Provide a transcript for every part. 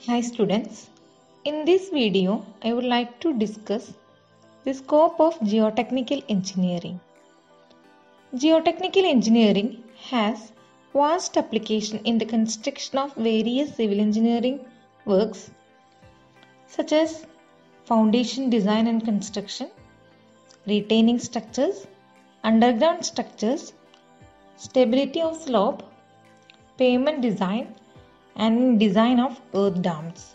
Hi students, in this video I would like to discuss the scope of geotechnical engineering. Geotechnical engineering has vast application in the construction of various civil engineering works such as foundation design and construction, retaining structures, underground structures, stability of slope, pavement design, and design of earth dams.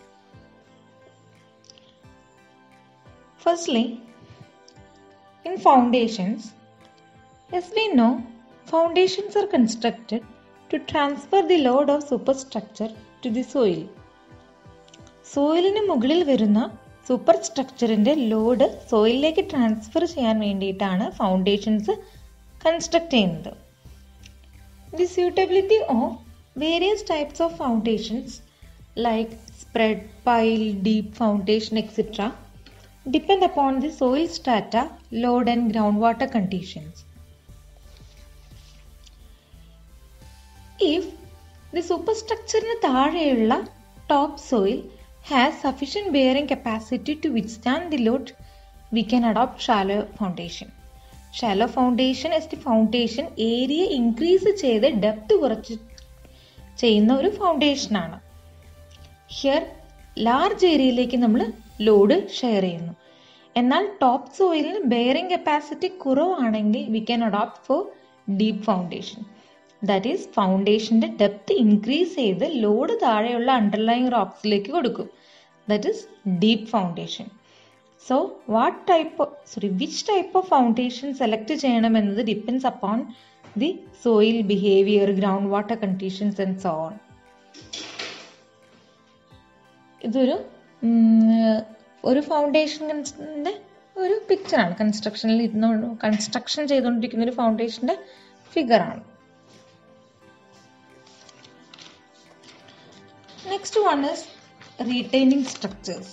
Firstly, in foundations, as we know, foundations are constructed to transfer the load of superstructure to the soil. സോയിലിന് മുകളിൽ വരുന്ന super സ്ട്രക്ചറിന്റെ load സോയിലിലേക്ക് transfer ചെയ്യാൻ വേണ്ടിയിട്ടാണ് foundations construct ചെയ്യുന്നത് the suitability of various types of foundations like spread, pile, deep foundation, etc. depend upon the soil strata, load, and groundwater conditions. If the superstructure താഴെയുള്ള top soil has sufficient bearing capacity to withstand the load we can adopt shallow foundation shallow foundation as the foundation area increase ചെയ്ത് depth കുറച്ച് ചെയ്യുന്ന ഒരു ഫൗണ്ടേഷനാണ് here large ഏരിയയിലേക്ക് നമ്മൾ load share ചെയ്യുന്നു എന്നാൽ top സോയിലിന് ബെയറിംഗ് കപ്പാസിറ്റി കുറവാണെങ്കിൽ we can adopt for deep foundation that is ഫൗണ്ടേഷൻ്റെ ഡെപ്ത് ഇൻക്രീസ് ചെയ്ത് ലോഡ് താഴെയുള്ള അണ്ടർലൈങ് റോക്സിലേക്ക് കൊടുക്കും that is deep foundation so what type sorry which type of foundation select ചെയ്യണമെന്നത് depends upon the soil behavior, groundwater conditions and so on. ഇതൊരു ഒരു ഫൗണ്ടേഷൻ്റെ ഒരു പിക്ചറാണ് കൺസ്ട്രക്ഷനിൽ ഇരുന്ന് കൺസ്ട്രക്ഷൻ ചെയ്തുകൊണ്ടിരിക്കുന്ന ഒരു ഫൗണ്ടേഷൻ്റെ ഫിഗറാണ് next one is retaining structures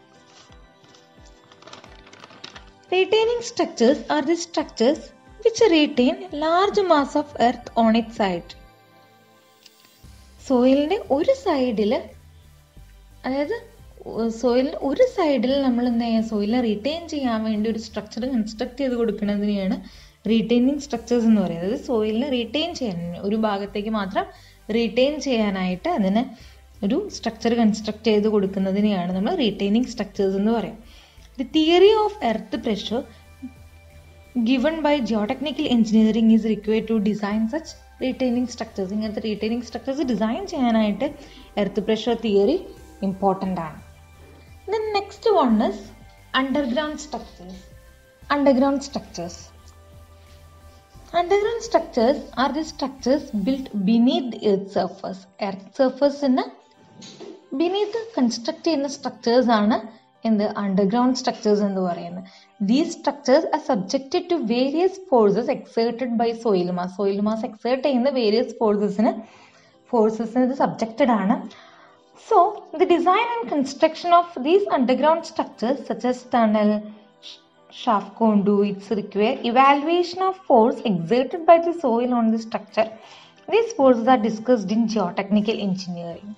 retaining structures are the structures which retain large mass of earth on its side. സോയിലിൻ്റെ ഒരു സൈഡിൽ അതായത് സോയിലിൻ്റെ ഒരു സൈഡിൽ നമ്മൾ എന്താ ചെയ്യുക സോയിലിനെ റീറ്റെയിൻ ചെയ്യാൻ വേണ്ടി ഒരു സ്ട്രക്ചർ കൺസ്ട്രക്ട് ചെയ്ത് കൊടുക്കുന്നതിനെയാണ് റീറ്റെയിനിങ് സ്ട്രക്ചേഴ്സ് എന്ന് പറയുന്നത് അതായത് സോയിലിനെ റീറ്റെയിൻ ചെയ്യാൻ ഒരു ഭാഗത്തേക്ക് മാത്രം റീറ്റെയിൻ ചെയ്യാനായിട്ട് അതിന് ഒരു സ്ട്രക്ചർ കൺസ്ട്രക്ട് ചെയ്ത് കൊടുക്കുന്നതിനെയാണ് നമ്മൾ റീറ്റെയിനിങ് സ്ട്രക്ചേഴ്സ് എന്ന് പറയും the theory of earth pressure given by geotechnical engineering is required to design such retaining structures ഇങ്ങനത്തെ റീറ്റെയിനിങ് സ്ട്രക്ചേഴ്സ് ഡിസൈൻ ചെയ്യാനായിട്ട് എർത്ത് പ്രഷർ തിയറി ഇമ്പോർട്ടൻ്റ് ആണ് then next one is underground structures underground structures underground structures are the structures build beneath earth surface earth സർഫസിന് beneath construct ചെയ്യുന്ന structures ആണ് എന്ത് underground structures എന്ന് പറയുന്നത് these structures are subjected to various forces exerted by soil mass soil mass exert ചെയ്യുന്ന various ഫോഴ്സസിന് ഫോഴ്സസിന് ഇത് സബ്ജക്റ്റഡ് ആണ് so the design and construction of these underground structures such as tunnel shaft conduits require evaluation of force exerted by the soil on the structure these forces are discussed in geotechnical engineering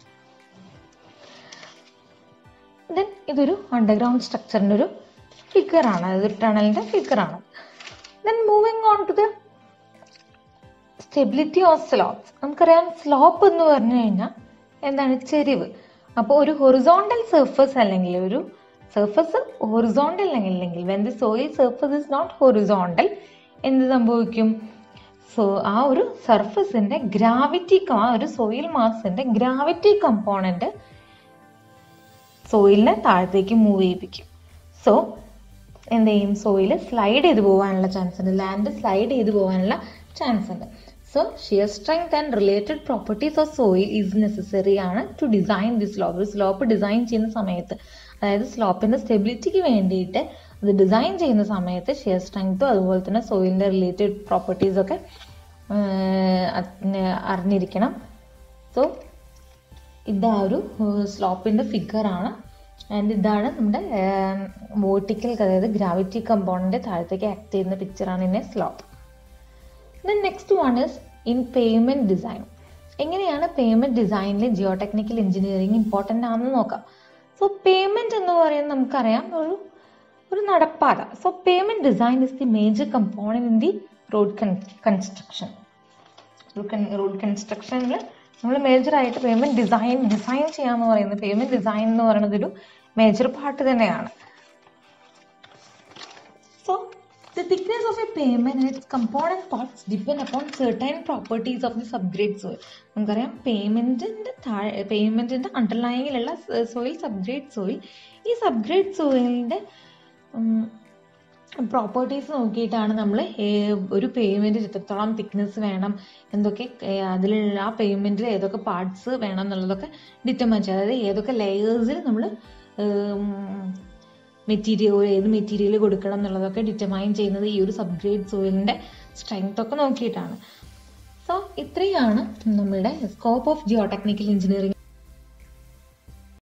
then ഇതൊരു underground സ്ട്രക്ചറിൻ്റെ ഒരു ഫിഗറാണ് അതായത് ടണലിൻ്റെ ഫിഗറാണ് then moving on to the stability of slopes നമുക്കറിയാം slope എന്ന് പറഞ്ഞു കഴിഞ്ഞാൽ എന്താണ് ചെരിവ് അപ്പോൾ ഒരു ഹൊറിസോണ്ടൽ സർഫസ് അല്ലെങ്കിൽ ഒരു സർഫസ് ഹൊറിസോണ്ടൽ അല്ലെങ്കിൽ when the soil surface is not horizontal എന്ത് സംഭവിക്കും സോ ആ ഒരു സർഫസിന്റെ ഗ്രാവിറ്റി ആ ഒരു സോയിൽ മാസിന്റെ ഗ്രാവിറ്റി കമ്പോണന്റ് സോയിലിനെ താഴത്തേക്ക് മൂവ് ചെയ്യിപ്പിക്കും സോ എന്ത് ചെയ്യും സോയിൽ സ്ലൈഡ് ചെയ്ത് പോകാനുള്ള ചാൻസ് ഉണ്ട് ലാൻഡ് സ്ലൈഡ് ചെയ്ത് പോകാനുള്ള ചാൻസ് ഉണ്ട് so shear strength and related properties of soil is necessary ആണ് ടു ഡിസൈൻ ദി സ്ലോപ്പ് ഒരു സ്ലോപ്പ് ഡിസൈൻ ചെയ്യുന്ന സമയത്ത് അതായത് സ്ലോപ്പിന്റെ സ്റ്റെബിലിറ്റിക്ക് വേണ്ടിയിട്ട് അത് ഡിസൈൻ ചെയ്യുന്ന സമയത്ത് ഷിയർ സ്ട്രെങ്ത്തും അതുപോലെ തന്നെ സോയിലിന്റെ റിലേറ്റഡ് പ്രോപ്പർട്ടീസ് ഒക്കെ അറിഞ്ഞിരിക്കണം സോ ഇതാ ഒരു സ്ലോപ്പിൻ്റെ ഫിഗറാണ് ആൻഡ് ഇതാണ് നമ്മുടെ വോട്ടിക്കൽ അതായത് ഗ്രാവിറ്റി കമ്പോണൻ്റെ താഴത്തേക്ക് ആക്ട് ചെയ്യുന്ന പിക്ചറാണ് in a slope then next one is in pavement design എങ്ങനെയാണ് പേയ്മെന്റ് ഡിസൈനിൽ ജിയോ ടെക്നിക്കൽ എഞ്ചിനീയറിംഗ് ഇമ്പോർട്ടൻ്റ് ആണെന്ന് നോക്കാം സോ പേയ്മെന്റ് എന്ന് പറയുന്നത് നമുക്കറിയാം ഒരു ഒരു നടപ്പാത so pavement design is the major component in the road construction road കൺസ്ട്രക്ഷനിൽ നമ്മൾ മേജർ ആയിട്ട് പേയ്മെന്റ് ഡിസൈൻ ഡിസൈൻ ചെയ്യാന്ന് പറയുന്നത് പേയ്മെന്റ് ഡിസൈൻ എന്ന് പറയുന്നത് ഒരു മേജർ പാർട്ട് തന്നെയാണ് so The thickness of a payment and its component parts depend upon certain properties of the subgrade soil. നമുക്കറിയാം പേയ്മെന്റിന്റെ താഴെ പേയ്മെന്റിന്റെ അണ്ടർലൈനിലുള്ള സോയിൽ സബ്ഗ്രേഡ് സോയിൽ ഈ സബ്ഗ്രേഡ് സോയിലിന്റെ പ്രോപ്പർട്ടീസ് നോക്കിയിട്ടാണ് നമ്മൾ ഒരു പേയ്മെന്റ് എത്രത്തോളം തിക്നെസ് വേണം എന്തൊക്കെ അതിലുള്ള ആ പേയ്മെന്റിൽ ഏതൊക്കെ പാർട്സ് വേണം എന്നുള്ളതൊക്കെ ഡിറ്റർമൈൻ ചെയ്യുക അതായത് ഏതൊക്കെ ലെയേഴ്സിൽ നമ്മൾ മെറ്റീരിയൽ ഏത് മെറ്റീരിയൽ കൊടുക്കണം എന്നുള്ളതൊക്കെ ഡിറ്റർമൈൻ ചെയ്യുന്നത് ഈ ഒരു സബ്ഗ്രേഡ് സോയിലിന്റെ സ്ട്രെങ്ത് ഒക്കെ നോക്കിയിട്ടാണ് സോ ഇത്രയാണ് നമ്മളുടെ scope of geotechnical engineering